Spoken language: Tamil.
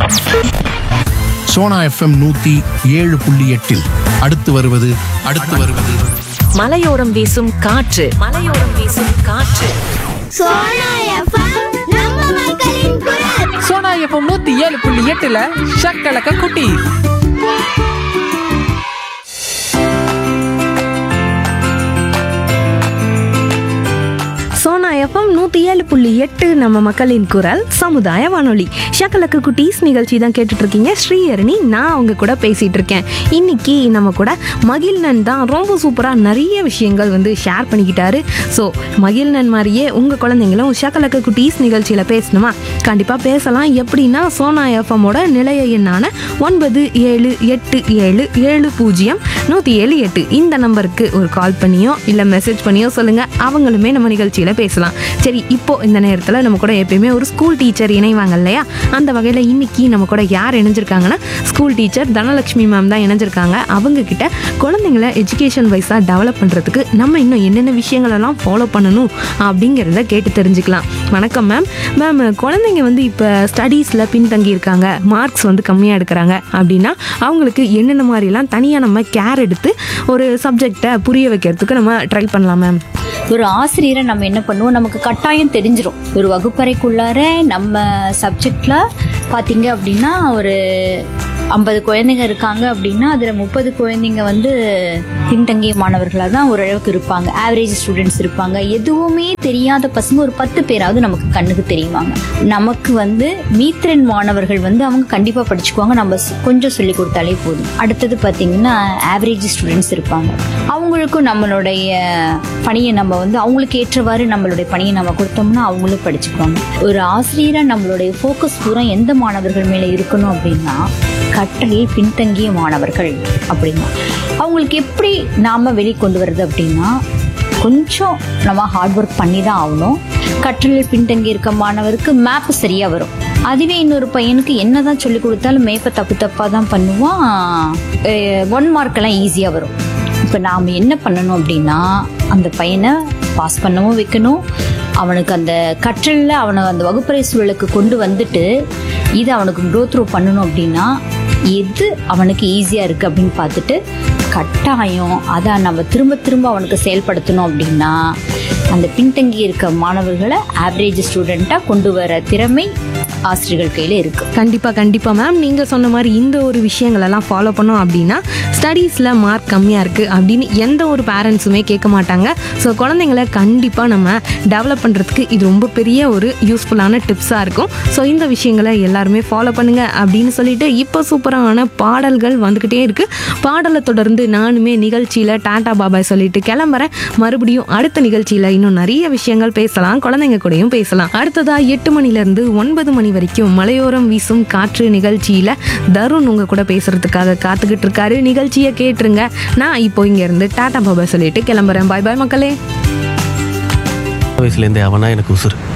சோனா எஃப்எம் நூத்தி ஏழு புள்ளி எட்டில் அடுத்து வருவது அடுத்து வருவது மலையோரம் வீசும் காற்று மலையோரம் வீசும் காற்று சோனா எஃப்எம் நம்ம மக்களின் குரல் சோனா எஃப்எம் நூத்தி ஏழு புள்ளி எட்டுல ஷக்கலக்க குட்டி சோனா எஃப்எம் நூற்றி ஏழு புள்ளி எட்டு நம்ம மக்களின் குரல் சமுதாய வானொலி ஷக்கலக்கு குட்டீஸ் நிகழ்ச்சி தான் கேட்டுட்டு இருக்கீங்க ஸ்ரீஹரணி நான் அவங்க கூட பேசிட்டு இருக்கேன் இன்னைக்கு நம்ம கூட மகிழ்நன் தான் ரொம்ப சூப்பராக நிறைய விஷயங்கள் வந்து ஷேர் பண்ணிக்கிட்டாரு ஸோ மகிழ்நன் மாதிரியே உங்கள் குழந்தைங்களும் ஷக்கலக்கு குட்டீஸ் நிகழ்ச்சியில் பேசணுமா கண்டிப்பாக பேசலாம் எப்படின்னா சோனா எஃப்எம்மோட நிலைய எண்ணான ஒன்பது ஏழு எட்டு ஏழு ஏழு பூஜ்ஜியம் நூற்றி ஏழு எட்டு இந்த நம்பருக்கு ஒரு கால் பண்ணியோ இல்லை மெசேஜ் பண்ணியோ சொல்லுங்கள் அவங்களுமே நம்ம நிகழ்ச்சியில் பேசலாம் சரி இப்போ இந்த நேரத்தில் நம்ம கூட எப்பயுமே ஒரு ஸ்கூல் டீச்சர் இணைவாங்க இல்லையா அந்த வகையில் இன்னைக்கு நம்ம கூட யார் இணைஞ்சிருக்காங்கன்னா ஸ்கூல் டீச்சர் தனலட்சுமி மேம் தான் இணைஞ்சிருக்காங்க அவங்க கிட்ட குழந்தைங்கள எஜுகேஷன் வைஸாக டெவலப் பண்ணுறதுக்கு நம்ம இன்னும் என்னென்ன விஷயங்களெல்லாம் ஃபாலோ பண்ணணும் அப்படிங்கிறத கேட்டு தெரிஞ்சுக்கலாம் வணக்கம் மேம் மேம் குழந்தைங்க வந்து இப்போ ஸ்டடீஸில் பின்தங்கி இருக்காங்க மார்க்ஸ் வந்து கம்மியாக எடுக்கிறாங்க அப்படின்னா அவங்களுக்கு என்னென்ன மாதிரிலாம் தனியாக நம்ம கேர் எடுத்து ஒரு சப்ஜெக்டை புரிய வைக்கிறதுக்கு நம்ம ட்ரை பண்ணலாம் மேம் ஒரு ஆசிரியரை நம்ம என்ன பண்ணுவோம் நமக்கு கட்டாயம் தெரிஞ்சிரும் ஒரு வகுப்பறைக்குள்ளார நம்ம சப்ஜெக்ட்ல பாத்தீங்க அப்படின்னா ஒரு ஐம்பது குழந்தைங்க இருக்காங்க அப்படின்னா அதில் முப்பது குழந்தைங்க வந்து பின்தங்கிய மாணவர்களாக தான் ஓரளவுக்கு இருப்பாங்க ஆவரேஜ் ஸ்டூடெண்ட்ஸ் இருப்பாங்க எதுவுமே தெரியாத பசங்க ஒரு பத்து பேராவது நமக்கு கண்ணுக்கு தெரியுவாங்க நமக்கு வந்து மீத்திரன் மாணவர்கள் வந்து அவங்க கண்டிப்பாக படிச்சுக்குவாங்க நம்ம ஸ்- கொஞ்சம் சொல்லி கொடுத்தாலே போதும் அடுத்தது பார்த்தீங்கன்னா ஆவரேஜ் ஸ்டூடெண்ட்ஸ் இருப்பாங்க அவங்களுக்கும் நம்மளுடைய பணியை நம்ம வந்து அவங்களுக்கு ஏற்றவாறு நம்மளுடைய பணியை நம்ம கொடுத்தோம்னா அவங்களும் படிச்சுக்குவாங்க ஒரு ஆசிரியராக நம்மளுடைய ஃபோக்கஸ் பூரா எந்த மாணவர்கள் மேலே இருக்கணும் அப்படின்னா கற்றலில் பின்தங்கிய மாணவர்கள் அப்படின்னா அவங்களுக்கு எப்படி நாம வெளிக்கொண்டு வருது அப்படின்னா கொஞ்சம் நம்ம ஹார்ட் ஒர்க் பண்ணி தான் ஆகணும் கற்றலில் பின்தங்கி இருக்க மாணவருக்கு மேப் சரியா வரும் அதுவே இன்னொரு பையனுக்கு என்னதான் சொல்லி கொடுத்தாலும் மேப்பை தப்பு தப்பாக தான் பண்ணுவான் ஒன் மார்க்கெல்லாம் ஈஸியாக வரும் இப்போ நாம் என்ன பண்ணணும் அப்படின்னா அந்த பையனை பாஸ் பண்ணவும் வைக்கணும் அவனுக்கு அந்த கற்றலில் அவனை அந்த வகுப்பறை சூழலுக்கு கொண்டு வந்துட்டு இதை அவனுக்கு க்ரோ த்ரூ பண்ணணும் அப்படின்னா எது அவனுக்கு ஈஸியாக இருக்குது அப்படின்னு பார்த்துட்டு கட்டாயம் அதை நம்ம திரும்ப திரும்ப அவனுக்கு செயல்படுத்தணும் அப்படின்னா அந்த பின்தங்கி இருக்க மாணவர்களை ஆவரேஜ் ஸ்டூடெண்ட்டாக கொண்டு வர திறமை ஆசிரியர்கள் கையில் இருக்குது கண்டிப்பாக கண்டிப்பாக மேம் நீங்கள் சொன்ன மாதிரி இந்த ஒரு விஷயங்களெல்லாம் ஃபாலோ பண்ணோம் அப்படின்னா ஸ்டடீஸில் மார்க் கம்மியாக இருக்குது அப்படின்னு எந்த ஒரு பேரண்ட்ஸுமே கேட்க மாட்டாங்க ஸோ குழந்தைங்கள கண்டிப்பாக நம்ம டெவலப் பண்ணுறதுக்கு இது ரொம்ப பெரிய ஒரு யூஸ்ஃபுல்லான டிப்ஸாக இருக்கும் ஸோ இந்த விஷயங்களை எல்லாருமே ஃபாலோ பண்ணுங்க அப்படின்னு சொல்லிட்டு இப்போ சூப்பரான பாடல்கள் வந்துக்கிட்டே இருக்குது பாடலை தொடர்ந்து நானுமே நிகழ்ச்சியில் டாடா பாபாய் சொல்லிட்டு கிளம்புறேன் மறுபடியும் அடுத்த நிகழ்ச்சியில் இன்னும் நிறைய விஷயங்கள் பேசலாம் குழந்தைங்க கூடயும் பேசலாம் அடுத்ததா எட்டு மணிலேருந்து ஒன்பது மணி வரைக்கும் மலையோரம் வீசும் காற்று நிகழ்ச்சியில் தருண் உங்க கூட பேசுறதுக்காக காத்துக்கிட்டு இருக்காரு நிகழ்ச்சியை கேட்டுருங்க நான் இப்போ இங்கேருந்து டாடா பாபாய் சொல்லிட்டு கிளம்புறேன் பாய் பாய் மக்களே வயசுலேருந்தே அவனா எனக்கு உசுறு